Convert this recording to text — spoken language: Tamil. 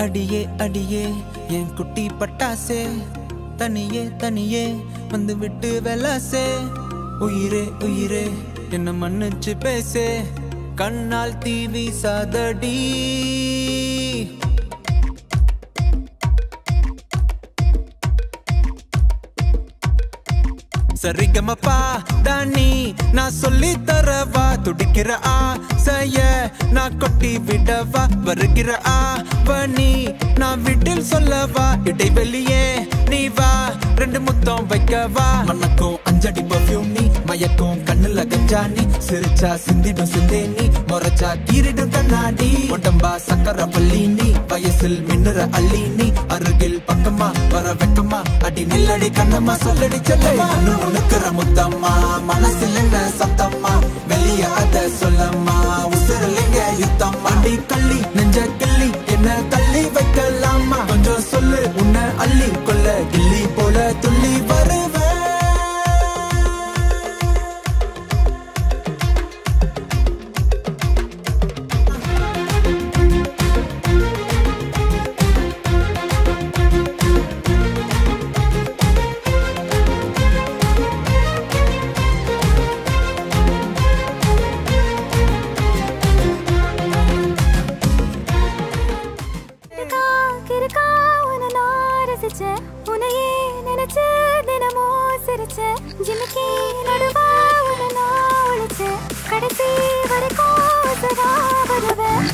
அடியே அடியே என் குட்டி பட்டாசே தனியே தனியே வந்து விட்டு வெலாசே உயிரே உயிரே என்ன மன்னிச்சு பேசே கண்ணால் தீவி சாதடி சரிகமப்பா தானி நான் சொல்லி தரவா துடிக்கிற ஆசைய நான் கொட்டி விடவா வருகிற ஆவணி நான் வீட்டில் சொல்லவா இடைவெளியே நீ வா ரெண்டு முத்தம் வைக்கவா மணக்கும் அஞ்சடி பர்ஃபியூம் நீ மயக்கும் கண்ணுல கஞ்சா நீ சிரிச்சா சிந்திடும் சிந்தே நீ முறைச்சா கீரிடும் கண்ணாடி உடம்பா சக்கர பள்ளி நீ வயசில் மின்னுற அள்ளி நீ அருகில் பக்கமா வர வெக்கமா அடி நில்லடி கண்ணம்மா சொல்லடி செல்லம்மா உனக்குற முத்தம்மா மனசில் என்ன சத்தம்மா வெளிய அத சொல்லம்மா உசுரலிங்க யுத்தம் அடி கள்ளி நெஞ்ச கிள்ளி என்ன தள்ளி வைக்கலாமா கொஞ்சம் சொல்லு உன்னை அள்ளி கொள்ள கிள்ளி போல துள்ளி வருவேன் கிறுக்கா, கிறுக்கா, உன்னை நான் ரசிச்சேன். உன்னையே நினைச்சு தினமும் சிரிச்சேன். ஜிமிக்கி நடுவா உன்னை நான் ஒளிச்சேன். கடைசி வரைக்கும் உசுரா வருவேன்.